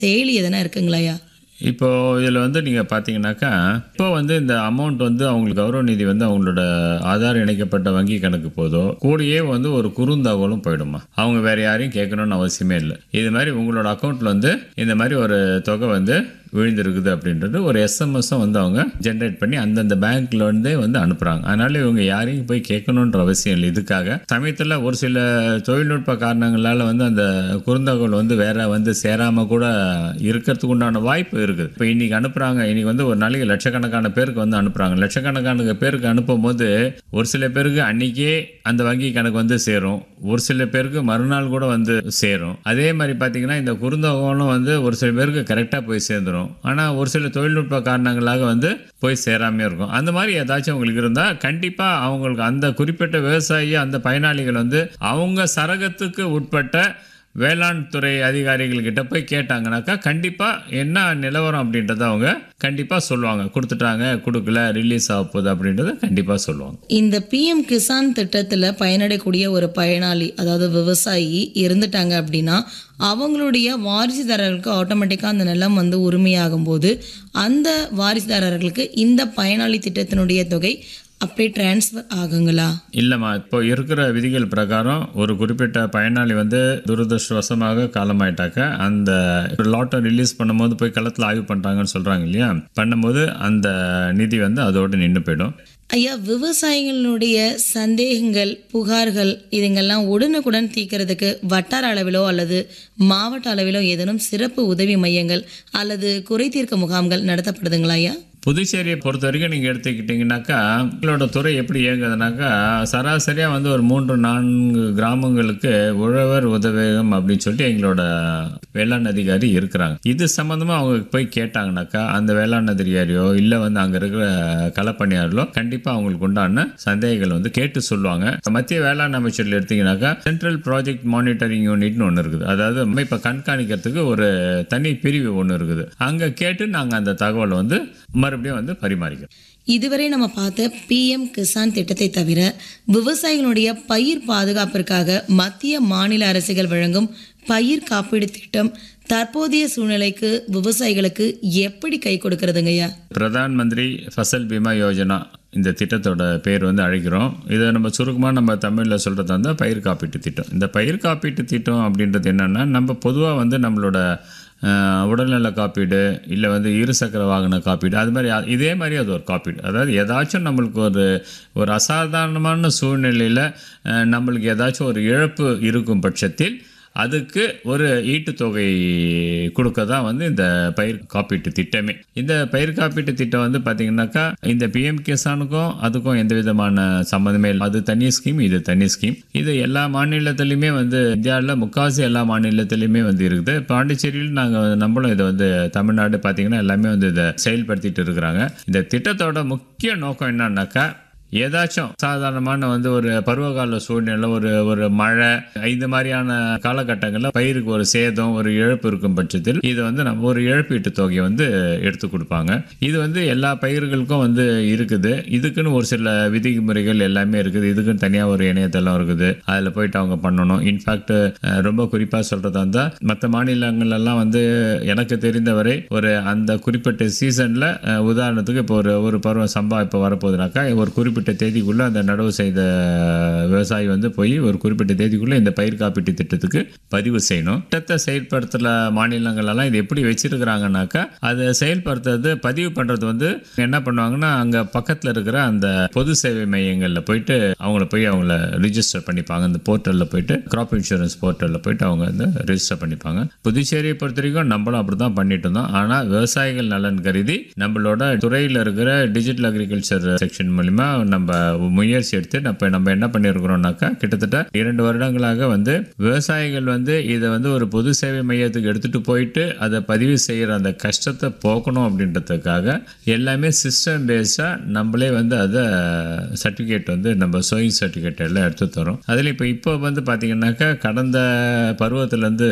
செயலி எதனா இருக்குங்களாயா இப்போ இதில் வந்து நீங்கள் பார்த்தீங்கன்னாக்கா இப்போ வந்து இந்த அமௌண்ட் வந்து அவங்களுக்கு கௌரவ நிதி வந்து அவங்களோட ஆதார் இணைக்கப்பட்ட வங்கி கணக்கு போதோ கூடயே வந்து ஒரு குறுந்தகவலும் போயிடுமா அவங்க வேற யாரையும் கேட்கணும்னு அவசியமே இல்லை இது மாதிரி உங்களோட அக்கௌண்ட்டில் வந்து இந்த மாதிரி ஒரு தொகை வந்து விழுந்திருக்குது அப்படின்றது ஒரு எஸ்எம்எஸும் வந்து அவங்க ஜென்ரேட் பண்ணி அந்தந்த பேங்க்ல இருந்தே வந்து அனுப்புகிறாங்க அதனால இவங்க யாரையும் போய் கேட்கணுன்ற அவசியம் இல்லை இதுக்காக சமயத்தில் ஒரு சில தொழில்நுட்ப காரணங்களால் வந்து அந்த குறுந்தகவல் வந்து வேற வந்து சேராமல் கூட இருக்கிறதுக்கு உண்டான வாய்ப்பு இருக்குது இப்போ இன்னைக்கு அனுப்புகிறாங்க இன்னைக்கு வந்து ஒரு நாளைக்கு லட்சக்கணக்கான பேருக்கு வந்து அனுப்புகிறாங்க லட்சக்கணக்கான பேருக்கு அனுப்பும்போது ஒரு சில பேருக்கு அன்னைக்கே அந்த வங்கி கணக்கு வந்து சேரும் ஒரு சில பேருக்கு மறுநாள் கூட வந்து சேரும் அதே மாதிரி பார்த்தீங்கன்னா இந்த குறுந்தகவலும் வந்து ஒரு சில பேருக்கு கரெக்டாக போய் சேர்ந்துடும் ஆனால் ஒரு சில தொழில்நுட்ப காரணங்களாக வந்து போய் சேராமே இருக்கும் அந்த மாதிரி ஏதாச்சும் உங்களுக்கு இருந்தால் கண்டிப்பாக அவங்களுக்கு அந்த குறிப்பிட்ட விவசாயி அந்த பயனாளிகள் வந்து அவங்க சரகத்துக்கு உட்பட்ட வேளாண் துறை அதிகாரிகள் கிட்ட போய் கேட்டாங்கனாக்கா கண்டிப்பாக என்ன நிலவரம் அப்படின்றத அவங்க கண்டிப்பாக சொல்லுவாங்க கொடுத்துட்டாங்க கொடுக்கல ரிலீஸ் ஆக போகுது அப்படின்றத கண்டிப்பாக சொல்லுவாங்க இந்த பிஎம் கிசான் திட்டத்தில் பயனடையக்கூடிய ஒரு பயனாளி அதாவது விவசாயி இருந்துட்டாங்க அப்படின்னா அவங்களுடைய வாரிசுதாரர்களுக்கு ஆட்டோமேட்டிக்காக அந்த நிலம் வந்து உரிமையாகும் போது அந்த வாரிசுதாரர்களுக்கு இந்த பயனாளி திட்டத்தினுடைய தொகை அப்படியே டிரான்ஸ்ஃபர் ஆகுங்களா இல்லைம்மா இப்போ இருக்கிற விதிகள் பிரகாரம் ஒரு குறிப்பிட்ட பயனாளி வந்து துரதிருஷ்டவசமாக காலமாயிட்டாக்க அந்த லாட்டை ரிலீஸ் பண்ணும்போது போய் களத்தில் ஆய்வு பண்ணுறாங்கன்னு சொல்கிறாங்க இல்லையா பண்ணும்போது அந்த நிதி வந்து அதோடு நின்று போயிடும் ஐயா விவசாயிகளுடைய சந்தேகங்கள் புகார்கள் இதுங்கெல்லாம் உடனுக்குடன் தீர்க்கறதுக்கு வட்டார அளவிலோ அல்லது மாவட்ட அளவிலோ ஏதேனும் சிறப்பு உதவி மையங்கள் அல்லது குறை தீர்க்க முகாம்கள் நடத்தப்படுதுங்களா ஐயா புதுச்சேரியை பொறுத்த வரைக்கும் நீங்கள் எடுத்துக்கிட்டிங்கனாக்கா எங்களோட துறை எப்படி இயங்குதுனாக்கா சராசரியாக வந்து ஒரு மூன்று நான்கு கிராமங்களுக்கு உழவர் உதவியம் அப்படின்னு சொல்லிட்டு எங்களோட வேளாண் அதிகாரி இருக்கிறாங்க இது சம்மந்தமாக அவங்க போய் கேட்டாங்கனாக்கா அந்த வேளாண் அதிகாரியோ இல்லை வந்து அங்கே இருக்கிற களப்பணியாளர்களோ கண்டிப்பாக அவங்களுக்கு உண்டான சந்தேகங்கள் வந்து கேட்டு சொல்லுவாங்க மத்திய வேளாண் அமைச்சரில் எடுத்தீங்கன்னாக்கா சென்ட்ரல் ப்ராஜெக்ட் மானிட்டரிங் யூனிட்னு ஒன்று இருக்குது அதாவது அமைப்பை கண்காணிக்கிறதுக்கு ஒரு தனி பிரிவு ஒன்று இருக்குது அங்கே கேட்டு நாங்கள் அந்த தகவலை வந்து மறுபடியும் வந்து பரிமாறிக்கிறோம் இதுவரை நம்ம பார்த்த பிஎம் கிசான் திட்டத்தை தவிர விவசாயிகளுடைய பயிர் பாதுகாப்பிற்காக மத்திய மாநில அரசுகள் வழங்கும் பயிர் காப்பீடு திட்டம் தற்போதைய சூழ்நிலைக்கு விவசாயிகளுக்கு எப்படி கை கொடுக்கறதுங்கய்யா பிரதான் மந்திரி ஃபசல் பீமா யோஜனா இந்த திட்டத்தோட பேர் வந்து அழைக்கிறோம் இதை நம்ம சுருக்கமாக நம்ம தமிழில் சொல்கிறது வந்து பயிர் காப்பீட்டு திட்டம் இந்த பயிர் காப்பீட்டு திட்டம் அப்படின்றது என்னென்னா நம்ம பொதுவாக வந்து நம்மளோட அஹ், உடல்நல காப்பீடு இல்லை வந்து இருசக்கர வாகன காப்பீடு அது மாதிரி அ- இதே மாதிரி அது ஒரு காப்பீடு அதாவது ஏதாச்சும் நம்மளுக்கு ஒரு ஒரு அசாதாரணமான சூழ்நிலையில் நம்மளுக்கு ஏதாச்சும் ஒரு இழப்பு இருக்கும் பட்சத்தில் அதுக்கு ஒரு ஈட்டுத்தொகை கொடுக்க தான் வந்து இந்த பயிர் காப்பீட்டு திட்டமே இந்த பயிர் காப்பீட்டு திட்டம் வந்து பார்த்தீங்கன்னாக்கா இந்த பிஎம் கிசானுக்கும் அதுக்கும் எந்த விதமான சம்மந்தமே இல்லை அது தனி ஸ்கீம் இது தனி ஸ்கீம் இது எல்லா மாநிலத்திலையுமே வந்து இந்தியாவில் முக்காவாசி எல்லா மாநிலத்திலையுமே வந்து இருக்குது பாண்டிச்சேரியில் நாங்கள் நம்மளும் இதை வந்து தமிழ்நாடு பார்த்தீங்கன்னா எல்லாமே வந்து இதை செயல்படுத்திட்டு இருக்கிறாங்க இந்த திட்டத்தோட முக்கிய நோக்கம் என்னன்னாக்கா ஏதாச்சும் சாதாரணமான வந்து ஒரு பருவகால சூழ்நிலை ஒரு ஒரு மழை இந்த மாதிரியான காலகட்டங்களில் பயிருக்கு ஒரு சேதம் ஒரு இழப்பு இருக்கும் பட்சத்தில் இது வந்து நம்ம ஒரு இழப்பீட்டு தொகையை வந்து எடுத்து கொடுப்பாங்க இது வந்து எல்லா பயிர்களுக்கும் வந்து இருக்குது இதுக்குன்னு ஒரு சில விதிமுறைகள் எல்லாமே இருக்குது இதுக்குன்னு தனியாக ஒரு இணையதளம் இருக்குது அதில் போயிட்டு அவங்க பண்ணணும் இன்ஃபேக்ட் ரொம்ப குறிப்பாக சொல்கிறதா இருந்தால் மற்ற மாநிலங்கள்லாம் வந்து எனக்கு தெரிந்தவரை ஒரு அந்த குறிப்பிட்ட சீசனில் உதாரணத்துக்கு இப்போ ஒரு ஒரு பருவம் சம்பா இப்போ வரப்போகுதுனாக்கா ஒரு குறிப்பிட்ட தேதிக்குள்ளே அந்த நடவு செய்த விவசாயி வந்து போய் ஒரு குறிப்பிட்ட தேதிக்குள்ளே இந்த பயிர் காப்பீட்டு திட்டத்துக்கு பதிவு செய்யணும் திட்டத்தை செயல்படுத்தல மாநிலங்களெல்லாம் இது எப்படி வச்சிருக்கிறாங்கனாக்கா அதை செயல்படுத்துறது பதிவு பண்ணுறது வந்து என்ன பண்ணுவாங்கன்னா அங்கே பக்கத்தில் இருக்கிற அந்த பொது சேவை மையங்களில் போயிட்டு அவங்கள போய் அவங்கள ரிஜிஸ்டர் பண்ணிப்பாங்க அந்த போர்ட்டலில் போயிட்டு கிராப் இன்சூரன்ஸ் போர்ட்டலில் போயிட்டு அவங்க வந்து ரெஜிஸ்டர் பண்ணிப்பாங்க புதுச்சேரியை பொறுத்த வரைக்கும் நம்மளும் அப்படி தான் பண்ணிட்டு இருந்தோம் ஆனால் விவசாயிகள் நலன் கருதி நம்மளோட துறையில் இருக்கிற டிஜிட்டல் அக்ரிகல்ச்சர் செக்ஷன் மூலிமா நம்ம முயற்சி எடுத்து நம்ம நம்ம என்ன பண்ணியிருக்கிறோம்னாக்கா கிட்டத்தட்ட இரண்டு வருடங்களாக வந்து விவசாயிகள் வந்து இதை வந்து ஒரு பொது சேவை மையத்துக்கு எடுத்துட்டு போயிட்டு அதை பதிவு செய்கிற அந்த கஷ்டத்தை போக்கணும் அப்படின்றதுக்காக எல்லாமே சிஸ்டம் பேஸ்டாக நம்மளே வந்து அதை சர்டிஃபிகேட் வந்து நம்ம சோயிங் சர்டிஃபிகேட் எல்லாம் எடுத்து தரோம் அதில் இப்போ இப்போ வந்து பார்த்தீங்கன்னாக்கா கடந்த பருவத்திலேருந்து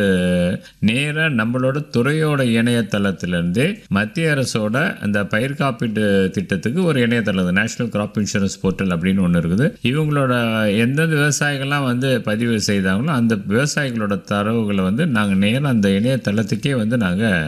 நேராக நம்மளோட துறையோட இணையதளத்திலேருந்து மத்திய அரசோட அந்த பயிர் காப்பீட்டு திட்டத்துக்கு ஒரு இணையதளம் national crop insurance farmers portal அப்படின்னு ஒன்று இருக்குது இவங்களோட எந்தெந்த விவசாயிகள்லாம் வந்து பதிவு செய்தாங்களோ அந்த விவசாயிகளோட தரவுகளை வந்து நாங்கள் நேரம் அந்த இணையதளத்துக்கே வந்து நாங்கள்